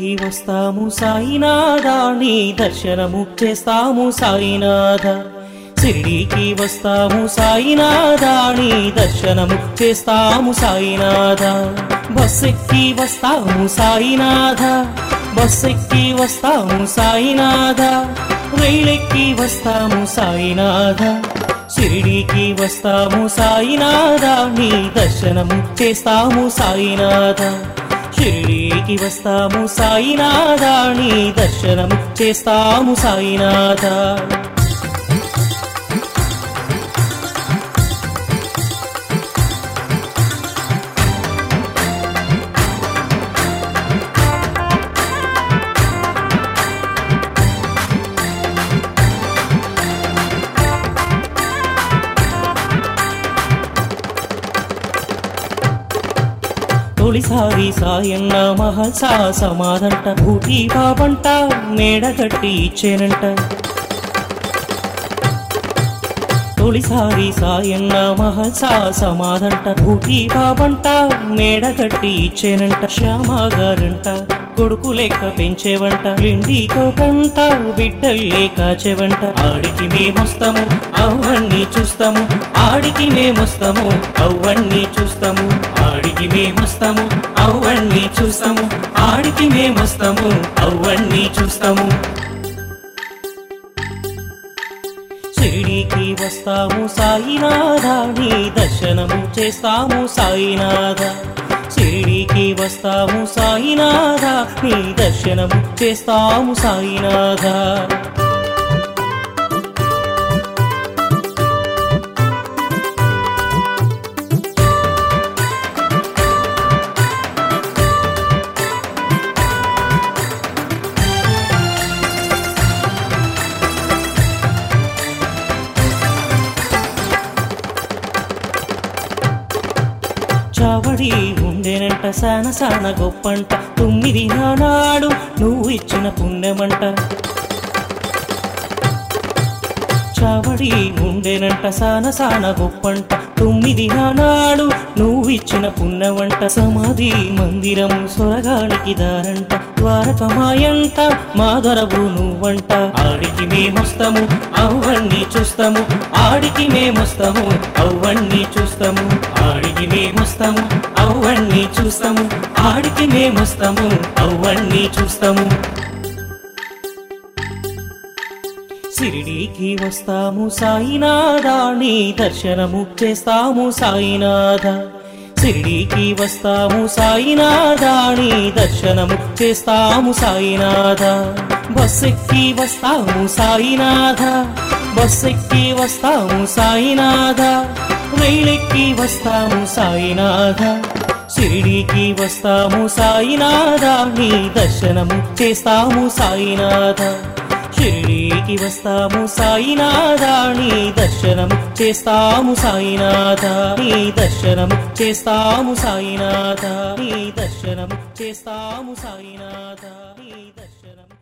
వస్తాము సాయినాథ నీ దర్శనము చేస్తాము సాయినాథ షిరిడీకి వస్తాము సాయినాథ నీ దర్శనము చేస్తాము సాయినాథ బస్సెక్కి వస్తాము సాయినాథ బస్సెక్కి వస్తాము సాయినాథ రైలెక్కి వస్తాము సాయినాథ షిరిడీకి వస్తాము సాయినాథ నీ దర్శనము చేస్తాము సాయినాథ షిరిడీకి వస్తాము సాయినాథ నీ దర్శనము చేస్తాము సాయినాథ తొలిసారి సాయన్న మహసా సమాధంట భూటి బాబంట మేడ కట్టి ఇచ్చేనంట తొలిసారి సాయన్న మహసా సమాధంట భూటి బాబంట మేడ కట్టి ఇచ్చేనంట శ్యామ గారంట కొడుకు లెక్క పెంచేవంట లిండితో కంట బిడ్డల్లే కాచేవంట ఆడికి మేమొస్తాము అవన్నీ చూస్తాము ఆడికి మేమొస్తాము అవన్నీ చూస్తాము ఆడికి మేమొస్తాము అవన్నీ చూస్తాము ఆడికి మేమొస్తాము అవన్నీ చూస్తాము షిరిడీకి వస్తాము సాయినాథ నీ దర్శనము చేస్తాము సాయినాథ షిరిడీకి వస్తాము సాయినాథ నీ దర్శనము చేస్తాము సాయినాథ చావడి ఉండేనంట సాన సాన గొప్పంట తొమ్మిది నాడు నువ్వు ఇచ్చిన పుణ్యమంట చావడి ఉండేనంట సాన సాన గొప్పంట తొమ్మిది నాడు నువ్వు ఇచ్చిన పుణ్యమంట సమాధి మందిరం స్వరగానికి దారంట ద్వారకమాయంట మా దొరవు నువ్వంట ఆడికి మేమొస్తాము అవన్నీ చూస్తాము ఆడికి మేమొస్తాము అవన్నీ చూస్తాము ఆడికి మేమొస్తాము అవన్నీ చూస్తాము ఆడికి మేమొస్తాము అవన్నీ చూస్తాము షిరిడీకి వస్తాము సాయినాథ నీ దర్శనము చేస్తాము సాయినాథ షిరిడీకి వస్తాము సాయినాథ నీ దర్శనము చేస్తాము సాయినాథ బస్సెక్కి వస్తాము సాయినాథ బస్సెక్కి వస్తాము సాయినాథ రైలెక్కి వస్తాము సాయినాథ షిరిడీకి వస్తాము సాయినాథ నీ దర్శనము చేస్తాము సాయినాథ షిరిడీకి వస్తాము సాయినాథ నీ దర్శనము చేస్తాము సాయినాథ నీ దర్శనము చేస్తాము సాయినాథ నీ దర్శనము చేస్తాము సాయినాథ నీ దర్శనము